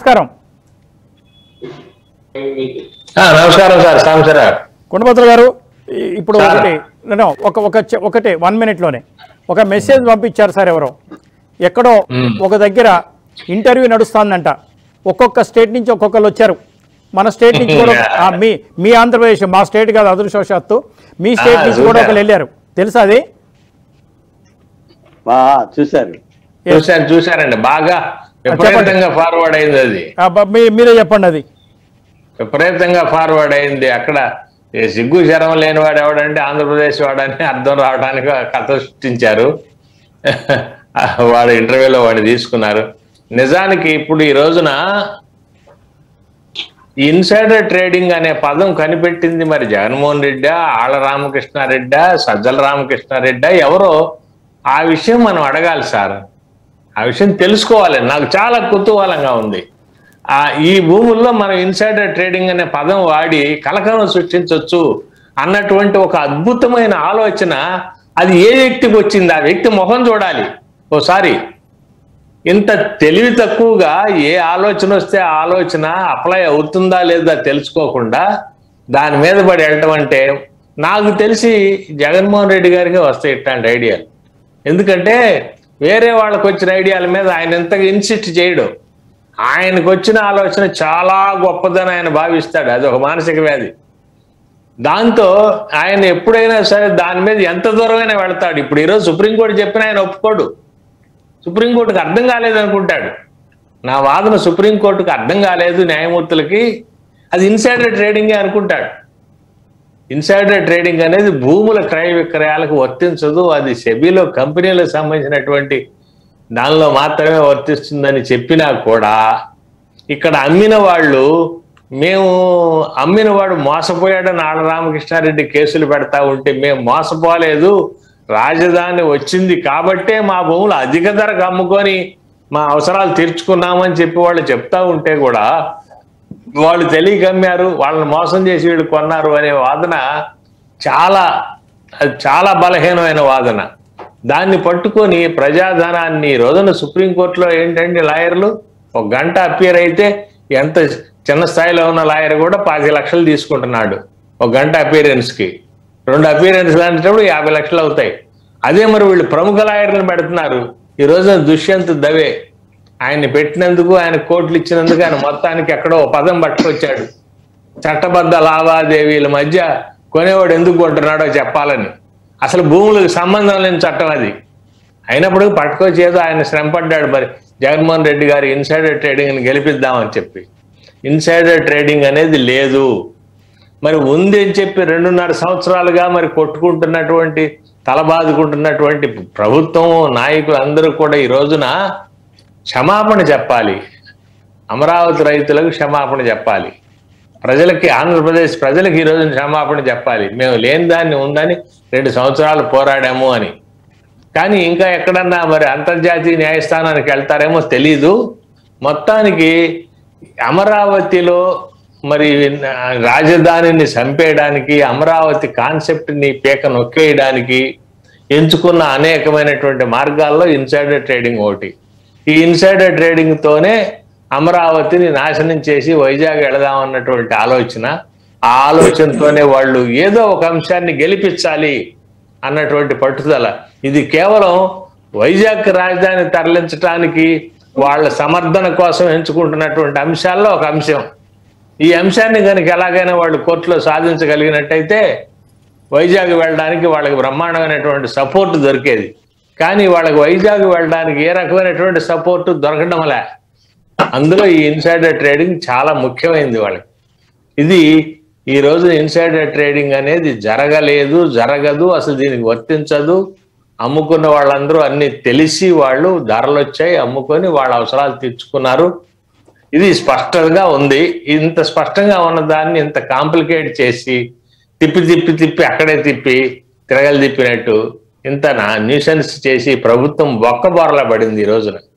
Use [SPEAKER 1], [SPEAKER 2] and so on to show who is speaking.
[SPEAKER 1] నమస్కారం
[SPEAKER 2] ఆ, నమస్కారం సార్ సాంబశివరావు
[SPEAKER 1] కొండపత్ర గారు ఈ- ఇప్పుడు
[SPEAKER 2] సార్.
[SPEAKER 1] ఒకటి నేను ఒక ఒక చె- ఒకటే వన్ మినిట్లోనే ఒక మెసేజ్ పంపించారు సార్ ఎవరో ఎక్కడో
[SPEAKER 2] మ్మ్.
[SPEAKER 1] ఒక దగ్గర ఇంటర్వ్యూ నడుస్తుందంట ఒక్కొక్క స్టేట్ నుంచి ఒక్కొక్కరు వచ్చారు మన స్టేట్ నుంచి కూడా ఆ, మీ మీ ఆంధ్రప్రదేశ్ మా స్టేట్ కాదు అదృష్టవశాత్తు మీ స్టేట్
[SPEAKER 2] ఆ,
[SPEAKER 1] నుంచి కూడా
[SPEAKER 2] చూశాను.
[SPEAKER 1] ఒకరు వెళ్ళారు తెలుసా అది
[SPEAKER 3] ఆ, చూశారు
[SPEAKER 2] చూశాను చూశానండి బాగా విపరీతంగా ఫార్వర్డ్ అయింది అది
[SPEAKER 1] ఆ, బ- మీ- మీరే చెప్పండి అది
[SPEAKER 2] విపరీతంగా ఫార్వర్డ్ అయింది అక్కడ ఏ సిగ్గు శరం లేనివాడు ఎవడంటే ఆంధ్రప్రదేశ్ వాడని అర్థం రావడానికి కథ సృష్టించారు వాడు ఇంటర్వ్యూలో వాడిని తీసుకున్నారు నిజానికి ఇప్పుడు ఈ రోజున ఇన్సైడర్ ట్రేడింగ్ అనే పదం కనిపెట్టింది మరి జగన్మోహన్ రెడ్డా ఆళ్ళ రామకృష్ణారెడ్డా సజ్జల రామకృష్ణారెడ్డా ఎవరో ఆ విషయం మనం అడగాలి సార్ ఆ విషయం తెలుసుకోవాలి నాకు చాలా కుతూహలంగా ఉంది ఆ ఈ భూముల్లో మనం ఇన్సైడర్ ట్రేడింగ్ అనే పదం వాడి కలకలం సృష్టించవచ్చు అన్నటువంటి ఒక అద్భుతమైన ఆలోచన అది ఏ వ్యక్తికి వచ్చింది ఆ వ్యక్తి ముఖం చూడాలి ఓసారి ఇంత తెలివి తక్కువగా ఏ ఆలోచన వస్తే ఆ ఆలోచన అప్లై అవుతుందా లేదా తెలుసుకోకుండా దాని మీద పడి వెళ్ళటం అంటే నాకు తెలిసి జగన్మోహన్ రెడ్డి గారికి వస్తాయి ఇట్లాంటి ఐడియాలు ఎందుకంటే వేరే వాళ్ళకి వచ్చిన ఐడియాల మీద ఆయన ఎంతగా ఇన్సిస్ట్ చేయడు ఆయనకు వచ్చిన ఆలోచన చాలా గొప్పదని ఆయన భావిస్తాడు అది ఒక మానసిక వ్యాధి దాంతో ఆయన ఎప్పుడైనా సరే దాని మీద ఎంత దూరమైనా వెళ్తాడు ఇప్పుడు ఈరోజు సుప్రీంకోర్టు చెప్పిన ఆయన ఒప్పుకోడు సుప్రీంకోర్టుకు అర్థం కాలేదు అనుకుంటాడు నా వాదన సుప్రీంకోర్టుకు అర్థం కాలేదు న్యాయమూర్తులకి అది ఇన్సైడర్ ట్రేడింగే అనుకుంటాడు ఇన్సైడర్ ట్రేడింగ్ అనేది భూముల క్రయ విక్రయాలకు వర్తించదు అది సెబీలో కంపెనీలకు సంబంధించినటువంటి దానిలో మాత్రమే వర్తిస్తుందని చెప్పినా కూడా ఇక్కడ అమ్మిన వాళ్ళు మేము అమ్మిన వాడు మోసపోయాడని ఆళ్ళ రామకృష్ణారెడ్డి కేసులు పెడతా ఉంటే మేము మోసపోలేదు రాజధాని వచ్చింది కాబట్టే మా భూములు అధిక ధరకు అమ్ముకొని మా అవసరాలు తీర్చుకున్నామని చెప్పి వాళ్ళు చెప్తా ఉంటే కూడా వాళ్ళు తెలియక అమ్మారు వాళ్ళని మోసం చేసి వీళ్ళు కొన్నారు అనే వాదన చాలా అది చాలా బలహీనమైన వాదన దాన్ని పట్టుకొని ప్రజాధనాన్ని ఈ రోజున సుప్రీంకోర్టులో ఏంటంటే లాయర్లు ఒక గంట అపియర్ అయితే ఎంత చిన్న స్థాయిలో ఉన్న లాయర్ కూడా పాతి లక్షలు తీసుకుంటున్నాడు ఒక గంట అపియరెన్స్ కి రెండు అపియరెన్స్ లాంటిప్పుడు యాభై లక్షలు అవుతాయి అదే మరి వీళ్ళు ప్రముఖ లాయర్లను పెడుతున్నారు ఈ రోజున దుష్యంత్ దవే ఆయన్ని పెట్టినందుకు ఆయన కోట్లు ఇచ్చినందుకు ఆయన మొత్తానికి ఎక్కడో ఓ పదం పట్టుకొచ్చాడు చట్టబద్ధ లావాదేవీల మధ్య కొనేవాడు ఎందుకు కొంటున్నాడో చెప్పాలని అసలు భూములకు సంబంధం లేని చట్టం అది అయినప్పుడు పట్టుకొచ్చి ఏదో ఆయన శ్రమపడ్డాడు మరి జగన్మోహన్ రెడ్డి గారి ఇన్సైడర్ ట్రేడింగ్ని గెలిపిద్దామని చెప్పి ఇన్సైడర్ ట్రేడింగ్ అనేది లేదు మరి ఉంది అని చెప్పి రెండున్నర సంవత్సరాలుగా మరి కొట్టుకుంటున్నటువంటి తలబాదుకుంటున్నటువంటి ప్రభుత్వం నాయకులు అందరూ కూడా ఈ రోజున క్షమాపణ చెప్పాలి అమరావతి రైతులకు క్షమాపణ చెప్పాలి ప్రజలకి ఆంధ్రప్రదేశ్ ప్రజలకు ఈ రోజున క్షమాపణ చెప్పాలి మేము లేని దాన్ని ఉందని రెండు సంవత్సరాలు పోరాడాము అని కానీ ఇంకా ఎక్కడన్నా మరి అంతర్జాతీయ న్యాయస్థానానికి వెళ్తారేమో తెలీదు మొత్తానికి అమరావతిలో మరి రాజధానిని చంపేయడానికి అమరావతి కాన్సెప్ట్ ని పీక నొక్కేయడానికి ఎంచుకున్న అనేకమైనటువంటి మార్గాల్లో ఇన్సైడర్ ట్రేడింగ్ ఒకటి ఈ ఇన్సైడర్ ట్రేడింగ్ తోనే అమరావతిని నాశనం చేసి వైజాగ్ వెళదామన్నటువంటి ఆలోచన ఆ ఆలోచనతోనే వాళ్ళు ఏదో ఒక అంశాన్ని గెలిపించాలి అన్నటువంటి పట్టుదల ఇది కేవలం వైజాగ్ రాజధాని తరలించడానికి వాళ్ళ సమర్థన కోసం ఎంచుకుంటున్నటువంటి అంశాల్లో ఒక అంశం ఈ అంశాన్ని కనుక ఎలాగైనా వాళ్ళు కోర్టులో సాధించగలిగినట్టయితే వైజాగ్ వెళ్ళడానికి వాళ్ళకి బ్రహ్మాండమైనటువంటి సపోర్ట్ దొరికేది కానీ వాళ్ళకి వైజాగ్ వెళ్ళడానికి ఏ రకమైనటువంటి సపోర్ట్ దొరకడంలే అందులో ఈ ఇన్సైడర్ ట్రేడింగ్ చాలా ముఖ్యమైనది వాళ్ళకి ఇది ఈ రోజు ఇన్సైడర్ ట్రేడింగ్ అనేది జరగలేదు జరగదు అసలు దీనికి వర్తించదు అమ్ముకున్న వాళ్ళందరూ అన్ని తెలిసి వాళ్ళు ధరలు వచ్చాయి అమ్ముకొని వాళ్ళ అవసరాలు తీర్చుకున్నారు ఇది స్పష్టంగా ఉంది ఇంత స్పష్టంగా ఉన్న దాన్ని ఇంత కాంప్లికేట్ చేసి తిప్పి తిప్పి తిప్పి అక్కడే తిప్పి తిరగలు తిప్పినట్టు ఇంత న్యూసెన్స్ చేసి ప్రభుత్వం బొక్క బొరలా పడింది ఈ రోజున